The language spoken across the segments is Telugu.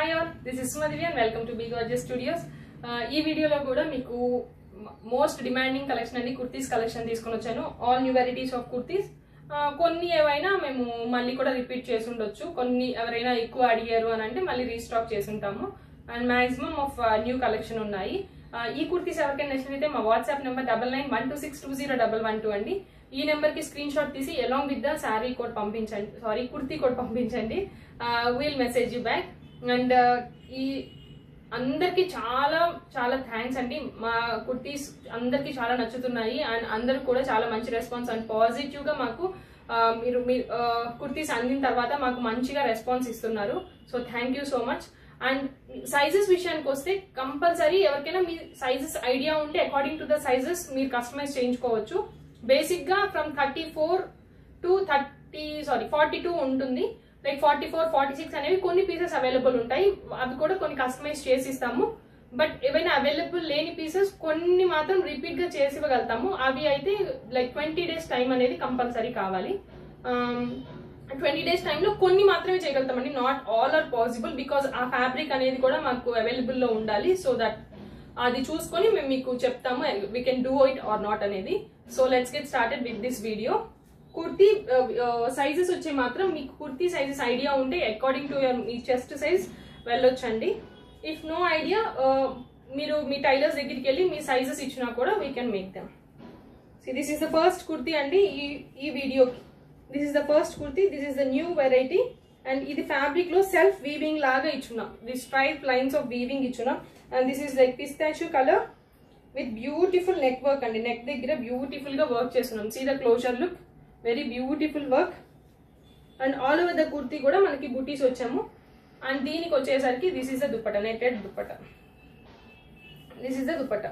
Hi all this is Sumadivi and welcome to be gorgeous studios ఈ వీడియోలో కూడా మీకు మోస్ట్ డిమాండింగ్ కలెక్షన్ అండి కుర్తీస్ కలెక్షన్ తీసుకొని వచ్చాను all new varieties of kurtis కొన్ని ఏవైనా మేము మళ్ళీ కూడా రిపీట్ చేసి ఉండొచ్చు కొన్ని ఎవరైనా ఎక్కువ అడిగారు అని అంటే మళ్ళీ రీస్టాక్ చేసి ఉంటాము and maximum of new collection ఉన్నాయి Uh, ఈ కుర్తీస్ ఎవరికైనా నచ్చినైతే మా WhatsApp number double nine one two six two zero double one two అండి ఈ నెంబర్ కి స్క్రీన్ షాట్ తీసి along with the sari code పంపించండి సారీ కుర్తీ కోడ్ పంపించండి will message you back and ఈ అందరికి చాలా చాలా థ్యాంక్స్ అండి మా కుర్తీస్ అందరికి చాలా నచ్చుతున్నాయి అండ్ అందరు కూడా చాలా మంచి రెస్పాన్స్ అండ్ పాజిటివ్ గా మాకు ఆ, మీరు మీ కుర్తీస్ అందిన తర్వాత మాకు మంచిగా రెస్పాన్స్ ఇస్తున్నారు so thank you so much and sizes విషయానికి వస్తే కంపల్సరీ ఎవరికైనా మీ సైజెస్ ఐడియా ఉంటే అకార్డింగ్ టు ద సైజెస్ మీరు కస్టమైజ్ చేయించుకోవచ్చు బేసిక్ గా from thirty four to thirty sorry forty two ఉంటుంది like forty four forty six అనేవి కొన్ని పీసెస్ అవైలబుల్ ఉంటాయి అవి కూడా కొన్ని కస్టమైజ్ చేసి ఇస్తాము బట్ ఏవైనా అవైలబుల్ లేని పీసెస్ కొన్ని మాత్రం రిపీట్ గా చేసి ఇవ్వగలుగుతాము అవి అయితే లైక్ ట్వంటీ డేస్ టైం అనేది కంపల్సరీ కావాలి ట్వంటీ డేస్ టైంలో కొన్ని మాత్రమే చేయగలుగుతామండి not all are possible because uh fabric అనేది కూడా మాకు అవైలబుల్ లో ఉండాలి సో దట్ అది చూసుకొని మేము మీకు చెప్తాము we can do it or not అనేది so let's get started with this video kurti sizes వచ్చే మాత్రం మీకు కుర్తీ సైజెస్ ఐడియా ఉంటే అకార్డింగ్ టు యువర్ మీ చెస్ట్ సైజ్ వెళ్ళొచ్చండి ఇఫ్ నో ఐడియా మీరు మీ టైలర్స్ దగ్గరికి వెళ్ళి మీ సైజెస్ ఇచ్చినా కూడా we can make them see this is the first kurti అండి ఈ ఈ వీడియోకి this is the first kurti this is the new variety and ఇది ఫ్యాబ్రిక్ లో సెల్ఫ్ వీవింగ్ లాగా ఇచ్చున్నాం the stripe lines of weaving ఇచ్చున్నాం and this is like pistachio colour with beautiful neck work అండి నెక్ దగ్గర బ్యూటిఫుల్ గా వర్క్ చేస్తున్నాం see the closer look very beautiful work and all over the kurti కూడా మనకి బుటీస్ వచ్చాము అండ్ దీనికి వచ్చేసరికి this is the dupatta netted dupatta this is the dupatta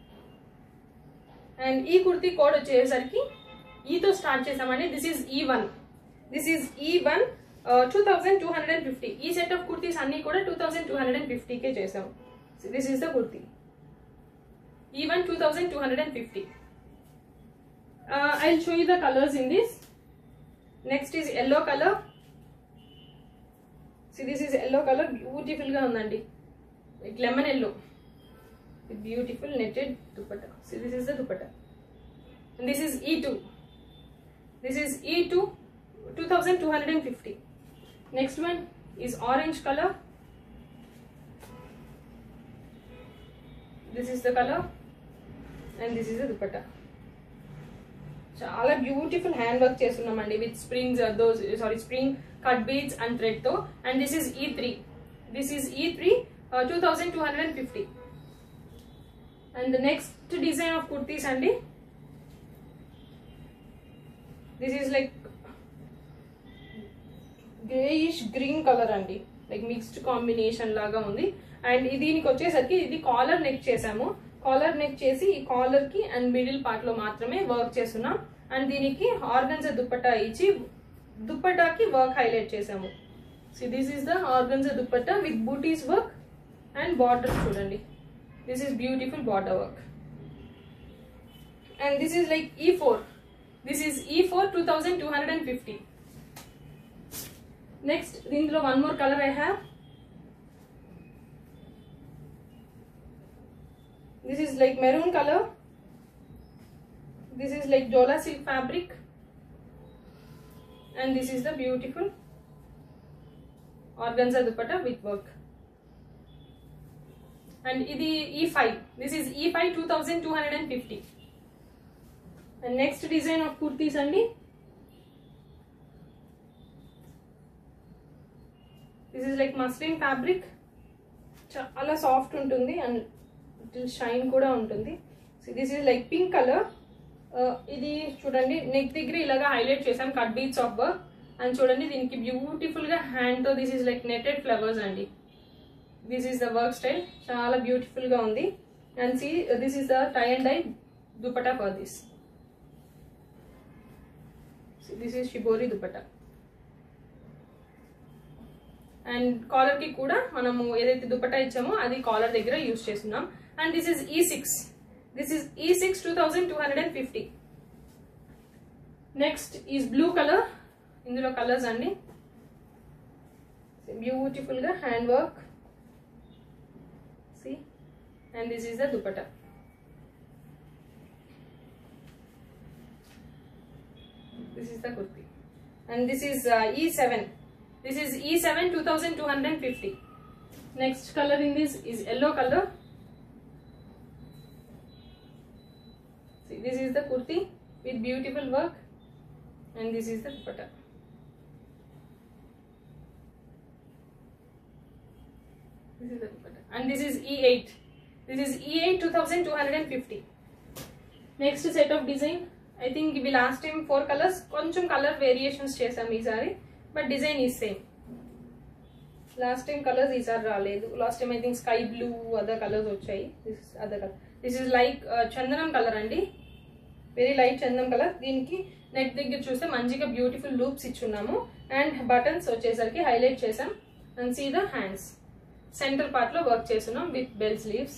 and ఈ కుర్తీ కోడ్ వచ్చేసరికి ఈతో స్టార్ట్ చేసామండి this is E one this is E one two thousand two hundred and fifty ఈ సెట్ ఆఫ్ కుర్తీస్ అన్ని కూడా two thousand two hundred and ఫిఫ్టీకే చేసాం this is the kurti E one two thousand two hundred and fifty I show you the colours in this next is yellow colour see this is yellow colour beautiful గా ఉందండి like lemon yellow beautiful netted dupatta see this is the dupatta and this is E2. This is E2 2250. Next one is orange color. This is the color and this is the dupatta. చాలా బ్యూటిఫుల్ హ్యాండ్ వర్క్ చేస్తున్నామండి with springs those sorry spring cut beads and thread తో and this is E three this is E three two thousand two hundred and fifty and next design of kurtis అండి this is like greyish green colour అండి లైక్ మిక్స్డ్ కాంబినేషన్ లాగా ఉంది అండ్ దీనికి వచ్చేసరికి ఇది కాలర్ నెక్ చేసాము కాలర్ నెక్ చేసి ఈ కాలర్ కి అండ్ మిడిల్ పార్ట్ లో మాత్రమే వర్క్ చేస్తున్నాం అండ్ దీనికి ఆర్గన్స్ దుప్పట్టా ఇచ్చి దుప్పటాకి వర్క్ హైలైట్ చేసాము so this is the organza dupatta with bootis work and border చూడండి this is beautiful border work and this is like E four this is E four two thousand two hundred and fifty next దీంట్లో one more colour I have this is like maroon colour this is like dola silk fabric and this is the beautiful organza dupatta with work and ఇది ఈ five this is E five two thousand two hundred and fifty and next design of kurtis అండి this is like muslin fabric చాలా సాఫ్ట్ ఉంటుంది అండ్ షైన్ కూడా ఉంటుంది this is like pink colour ఇది చూడండి నెక్ దగ్గర ఇలాగా హైలైట్ చేసాం cut beads of work and చూడండి దీనికి బ్యూటిఫుల్ గా హ్యాండ్ తో this is like netted flowers అండి this is the work style చాలా బ్యూటిఫుల్ గా ఉంది and C this is the tie and dye dupatta for this this is shibori dupatta and collar కి కూడా మనము ఏదైతే దుపట్టా ఇచ్చామో అది కాలర్ దగ్గర యూస్ చేస్తున్నాం and this is E six this is E six two thousand two hundred and fifty next is blue colour ఇందులో కలర్స్ అండి బ్యూటిఫుల్ గా hand work see and this is the dupatta this is the kurti and this is uh, e7 this is e7 2250 next color in this is yellow color see this is the kurti with beautiful work and this is the dupatta this is the dupatta and this is e8 this is e8 2250 next set of design I think ఇవి లాస్ట్ టైం ఫోర్ కలర్స్ కొంచెం కలర్ వేరియేషన్స్ చేసాం ఈసారి బట్ డిజైన్ ఈ సేమ్ లాస్ట్ టైం కలర్స్ ఈసారి రాలేదు last time I think sky blue other colours వచ్చాయి this other colour this is like చందనం కలర్ అండి వెరీ లైట్ చందనం కలర్ దీనికి నెక్ దగ్గర చూస్తే మంచిగా బ్యూటిఫుల్ లూప్స్ ఇచ్చున్నాము అండ్ బటన్స్ వచ్చేసరికి హైలైట్ చేసాం and see the hands centre part లో వర్క్ చేస్తున్నాం with bell sleeves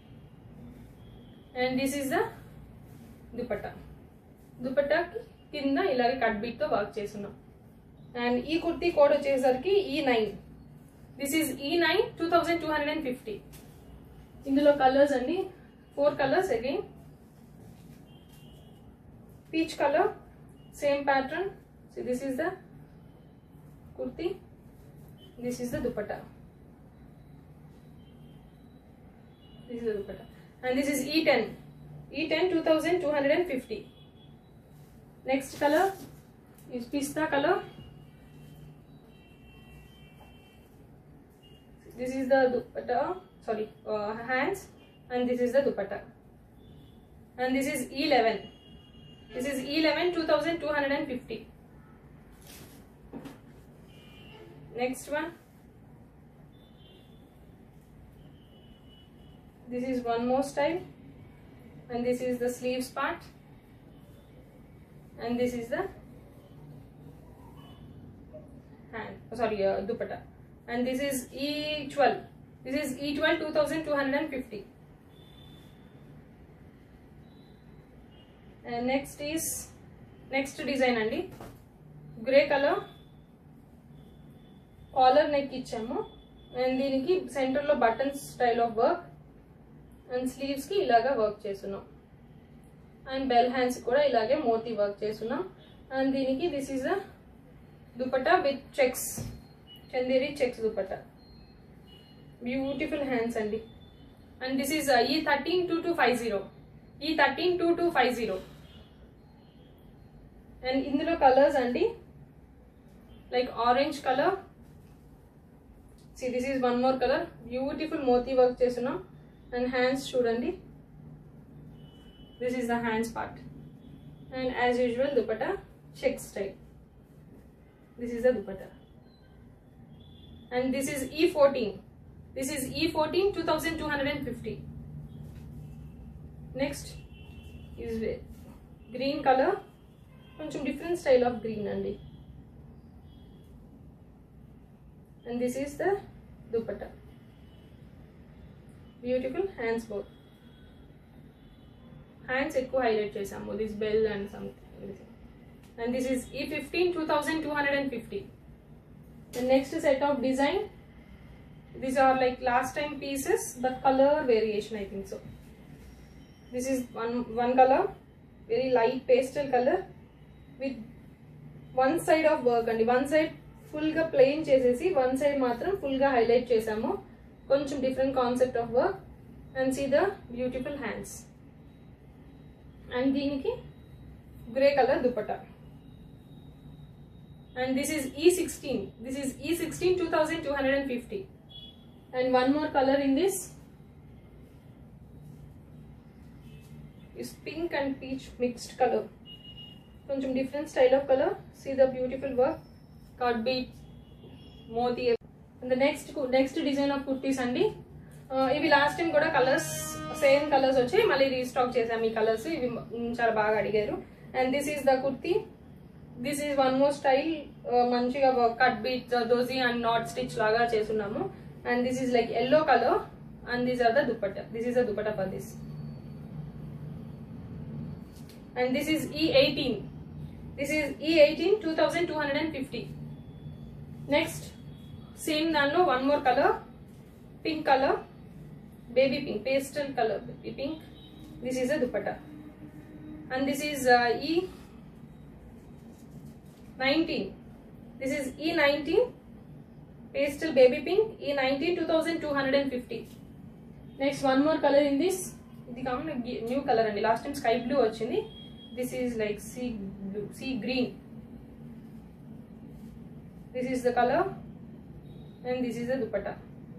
and this is the dupatta దుపట్టాకి కింద ఇలాగే కట్ బీట్ తో వర్క్ చేస్తున్నాం అండ్ ఈ కుర్తీ కోడ్ వచ్చేసరికి E nine this is E nine two thousand two hundred and fifty ఇందులో కలర్స్ అండి four colours again peach colour same pattern so this is the kurti this is the dupatta this is the dupatta and this is E ten E10 2250. Next color is pista color. This is the dupatta, sorry, uh, hands, and this is the dupatta. And this is E11. This is E11 2250. Next one. This is one more style and this is the sleeves part and this is the hand oh, sorry uh, dupatta and this is e12 this is e12 2250 and next is next design అండి గ్రే కలర్ కాలర్ నెక్ ఇచ్చాము అండ్ దీనికి సెంటర్లో buttons style of work and sleeves కి ఇలాగా వర్క్ చేస్తున్నాం అండ్ బెల్ హ్యాండ్స్ కూడా ఇలాగే మోతీ వర్క్ చేస్తున్నాం అండ్ దీనికి this is the dupatta with checks Chanderi checks dupatta beautiful hands అండి and this is E thirteen two two five zero E thirteen two two five zero and ఇందులో కలర్స్ అండి like orange colour see this is one more colour beautiful moti work చేస్తున్నాం అండ్ హ్యాండ్స్ చూడండి this is the hands part and as usual dupatta check style this is the dupatta and this is E fourteen this is E fourteen two thousand two hundred and fifty next is green colour కొంచెం డిఫరెంట్ స్టైల్ ఆఫ్ గ్రీన్ అండి and this is the dupatta beautiful hands both hands ఎక్కువ హైలైట్ చేసాము this bell and something and this is E fifteen two thousand two hundred and fifty The next set of design, these are like last time pieces, but color variation I think so. This is one, one color, very light pastel color with one side of work అండి వన్ సైడ్ ఫుల్గా ప్లెయిన్ చేసేసి వన్ సైడ్ మాత్రం ఫుల్గా హైలైట్ చేసాము కొంచెం different concept of work and see the beautiful hands and దీనికి grey colour dupatta and this is E16. This is E16 2250. And one more color in this is pink and peach mixed color. కొంచెం different style of colour see the beautiful work cut bead moti and next next design of kurtis అండి Uh, ఇవి లాస్ట్ టైం కూడా కలర్స్ సేమ్ కలర్స్ వచ్చి మళ్ళీ రీస్టాక్ చేసాం ఈ కలర్స్ ఇవి మ్, చాలా బాగా అడిగారు and this is the kurti this is one more style మంచిగా కట్ బీట్ దోజీ అండ్ నాట్ స్టిచ్ లాగా చేస్తున్నాము and this is like yellow colour and these are the dupatta this is the dupatta for this and this is E eighteen this is E eighteen two thousand two hundred and fifty next same దానిలో one more colour pink colour baby pink pastel color baby pink this is a dupatta and this is uh, e19 this is e19 pastel baby pink e19 2250 next one more colour in this ఇది కాకుండా న్యూ కలర్ అండి లాస్ట్ టైం స్కై బ్లూ వచ్చింది this is like sea blue sea green this is the colour and this is the dupatta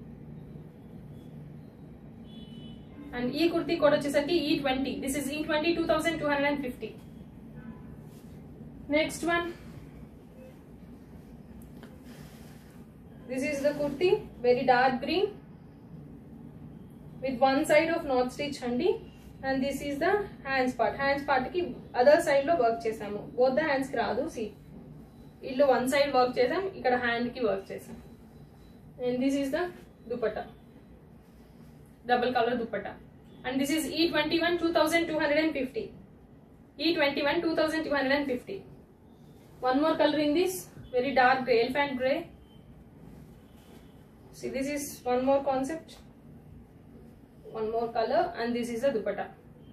and ఈ కుర్తీ కోడ్ వచ్చేసరికి E twenty this is E twenty two thousand two hundred and fifty next one this is the kurti very dark green with one side of knot stitch అండి and this is the hands part hands part కి అదర్ సైడ్ లో వర్క్ చేసాము బోత్ ద హ్యాండ్స్ కి రాదు సి ఇల్లు వన్ సైడ్ వర్క్ చేసాం ఇక్కడ హ్యాండ్ కి వర్క్ చేసాం and this is the dupatta double colour dupatta and this is E twenty one two thousand two hundred and fifty E twenty one two thousand two hundred and fifty one more colour in this very dark grey elephant grey See, this is one more concept, one more color, and this is the dupatta.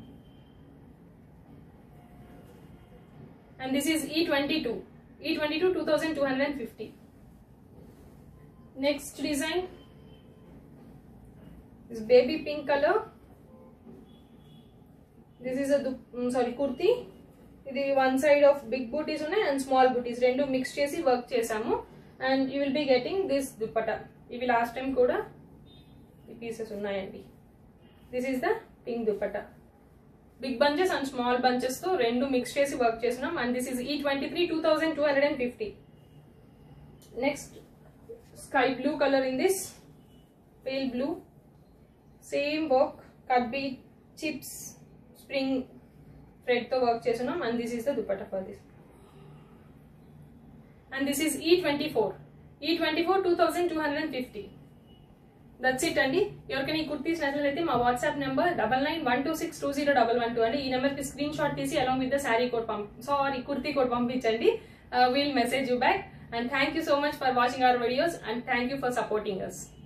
And this is E22, E22 2250. Next design is baby pink color. This is a du- mm, sorry kurti. ఇది one side of big bootis ఉన్నాయి అండ్ స్మాల్ బూటీస్ రెండు మిక్స్ చేసి వర్క్ చేసాము and you will be getting this dupatta ఇవి లాస్ట్ టైం కూడా ఈ పీసెస్ ఉన్నాయండి this is the pink dupatta big bunches and small bunches తో రెండు మిక్స్ చేసి వర్క్ చేసినాం and this is E twenty three two thousand two hundred and fifty next sky blue colour in this pale blue same work cut bead chips spring thread తో వర్క్ చేస్తున్నాం and this is the dupatta for this and this is E twenty four E twenty four two thousand two hundred and fifty that's it అండి ఎవరికైనా ఈ కుర్తీస్ నచ్చినట్లయితే మా WhatsApp number double nine one two six two zero double one two అండి ఈ నెంబర్కి స్క్రీన్ షాట్ తీసి along with the sari code పంప్ సారీ కుర్తీ కోడ్ పంపించండి will message you back and thank you so much for watching our videos and thank you for supporting us